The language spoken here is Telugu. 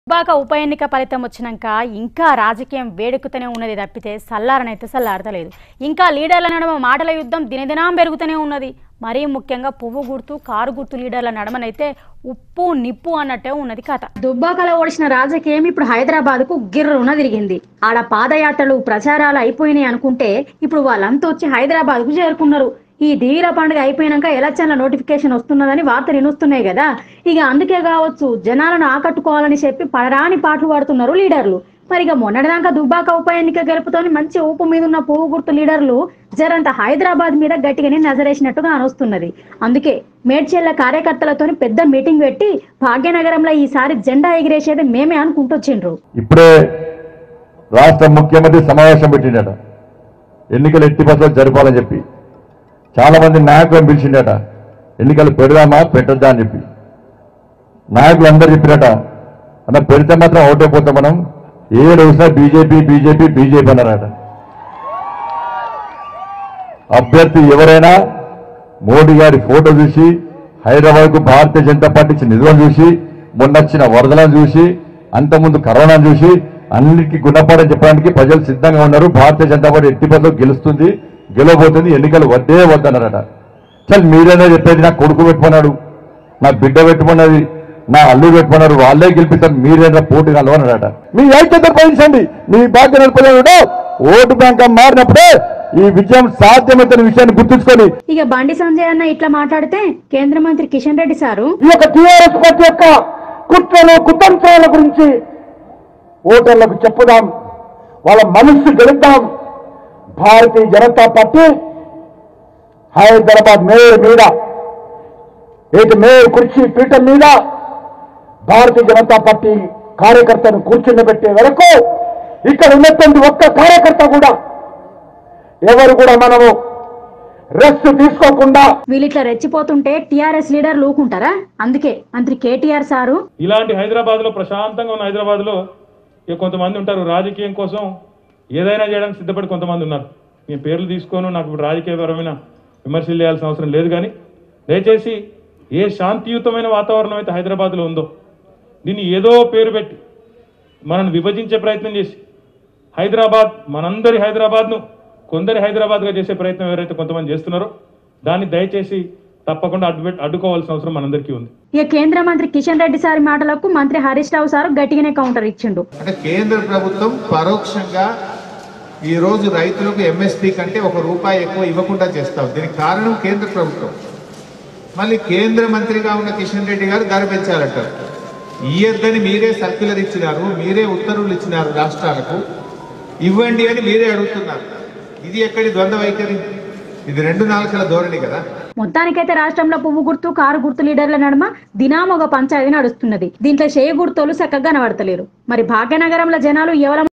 దుబ్బాక ఉప ఎన్నిక ఫలితం వచ్చినాక ఇంకా రాజకీయం వేడెక్కుతూనే ఉన్నది తప్పితే సల్లారనైతే సల్లారతలేదు ఇంకా లీడర్ల నడుమ మాటల యుద్ధం దినదినం పెరుగుతూనే ఉన్నది మరీ ముఖ్యంగా పువ్వు గుర్తు కారు గుర్తు లీడర్ల నడమనైతే ఉప్పు నిప్పు అన్నట్టే ఉన్నది కథ దుబ్బాకలో ఓడిసిన రాజకీయం ఇప్పుడు హైదరాబాద్ కు గిర్రున తిరిగింది ఆడ పాదయాత్రలు ప్రచారాలు అయిపోయినాయి అనుకుంటే ఇప్పుడు వాళ్ళంతా వచ్చి హైదరాబాద్ కు చేరుకున్నారు ఈ ధీర పండుగ అయిపోయినాక ఎలక్షన్ల నోటిఫికేషన్ వస్తున్నదని వార్తలు వినుస్తున్నాయి కదా ఇక అందుకే కావచ్చు జనాలను ఆకట్టుకోవాలని చెప్పి పడరాని పాటలు పాడుతున్నారు లీడర్లు మరి ఇక మొన్నటిదాకా దుబ్బాక ఉప ఎన్నిక గెలుపుతోని మంచి ఊపు మీద ఉన్న పువ్వు గుర్తు లీడర్లు జరంత హైదరాబాద్ మీద గట్టిగానే నజరేసినట్టుగా అనొస్తున్నది అందుకే మేడ్చెల్ల కార్యకర్తలతోని పెద్ద మీటింగ్ పెట్టి భాగ్యనగరంలో ఈసారి జెండా ఎగిరేసేది మేమే అనుకుంటొచ్చిండ్రు ఇప్పుడే రాష్ట్ర ముఖ్యమంత్రి సమావేశం పెట్టిండట ఎన్నికలు ఎట్టి పద్ధతులు జరపాలని చెప్పి చాలా మంది నాయకులను పిలిచిండట ఎన్నికలు పెడదామా పెట్టొద్దా అని చెప్పి నాయకులు అందరూ చెప్పినట అన్న పెడితే మాత్రం ఓటైపోతాం మనం ఏడు వేసినా బీజేపీ బీజేపీ బీజేపీ అన్నారట అభ్యర్థి ఎవరైనా మోడీ గారి ఫోటో చూసి హైదరాబాద్ కు భారతీయ జనతా పార్టీ ఇచ్చిన నిధులను చూసి మొన్నొచ్చిన వరదలను చూసి అంతకుముందు కరోనాను చూసి అన్నిటికీ గుణపాఠం చెప్పడానికి ప్రజలు సిద్ధంగా ఉన్నారు భారతీయ జనతా పార్టీ ఎట్టి పద్ధతిలో గెలుస్తుంది గెలవబోతుంది ఎన్నికలు వద్దే వద్దన్నారట చల్ మీరేనా చెప్పేది నా కొడుకు పెట్టుకున్నాడు నా బిడ్డ పెట్టుకున్నది నా అల్లు పెట్టుకున్నారు వాళ్ళే గెలిపిస్తారు మీరేనా పోటీ కలవన్నారట మీ ఐక్యత పోయించండి మీ బాధ్యత నడిపోయాడు ఓటు బ్యాంక్ మారినప్పుడే ఈ విజయం సాధ్యమవుతున్న విషయాన్ని గుర్తుంచుకొని ఇక బండి సంజయ్ అన్న ఇట్లా మాట్లాడితే కేంద్ర మంత్రి కిషన్ రెడ్డి సారు ఈ యొక్క టీఆర్ఎస్ పార్టీ యొక్క కుట్రలు కుతంత్రాల గురించి ఓటర్లకు చెప్పుదాం వాళ్ళ మనస్సు గెలుద్దాం భారతీయ జనతా పార్టీ హైదరాబాద్ మేయర్ మీద ఏటి మేయర్ కుర్చీ పీఠం మీద భారతీయ జనతా పార్టీ కార్యకర్తను కూర్చుండబెట్టే వరకు ఇక్కడ ఉన్నటువంటి ఒక్క కార్యకర్త కూడా ఎవరు కూడా మనము రెస్ట్ తీసుకోకుండా వీళ్ళిట్లా రెచ్చిపోతుంటే టిఆర్ఎస్ లీడర్ లూకుంటారా అందుకే మంత్రి కేటీఆర్ సారు ఇలాంటి హైదరాబాద్లో ప్రశాంతంగా ఉన్న హైదరాబాద్లో ఇక కొంతమంది ఉంటారు రాజకీయం కోసం ఏదైనా చేయడానికి సిద్ధపడి కొంతమంది ఉన్నారు నేను పేర్లు తీసుకోను నాకు ఇప్పుడు రాజకీయపరమైన విమర్శలు చేయాల్సిన అవసరం లేదు కానీ దయచేసి ఏ శాంతియుతమైన వాతావరణం అయితే హైదరాబాద్లో ఉందో దీన్ని ఏదో పేరు పెట్టి మనల్ని విభజించే ప్రయత్నం చేసి హైదరాబాద్ మనందరి హైదరాబాద్ను కొందరి హైదరాబాద్గా చేసే ప్రయత్నం ఎవరైతే కొంతమంది చేస్తున్నారో దాన్ని దయచేసి తప్పకుండా అడ్డు అడ్డుకోవాల్సిన అవసరం మనందరికీ ఉంది ఇక కేంద్ర మంత్రి కిషన్ రెడ్డి సారి మాటలకు మంత్రి హరీష్ రావు సారు గట్టిగానే కౌంటర్ ఇచ్చిండు అంటే కేంద్ర ప్రభుత్వం పరోక్షంగా ఈ రోజు రైతులకు ఎంఎస్పి కంటే ఒక రూపాయి ఎక్కువ ఇవ్వకుండా చేస్తాం దీనికి కారణం కేంద్ర ప్రభుత్వం మళ్ళీ కేంద్ర మంత్రిగా ఉన్న కిషన్ రెడ్డి గారు ధర పెంచాలంటారు ఇయ్యద్దని మీరే సర్క్యులర్ ఇచ్చినారు మీరే ఉత్తర్వులు ఇచ్చినారు రాష్ట్రాలకు ఇవ్వండి అని మీరే అడుగుతున్నారు ఇది ఎక్కడి ద్వంద్వ వైఖరి ఇది రెండు నాలుకల ధోరణి కదా మొత్తానికైతే రాష్ట్రంలో పువ్వు గుర్తు కారు గుర్తు లీడర్ల నడుమ దినాం ఒక పంచాయతీ నడుస్తున్నది దీంట్లో చేయ గుర్తులు చక్కగా కనబడతలేరు మరి భాగ్యనగరంలో జనాలు ఎవరు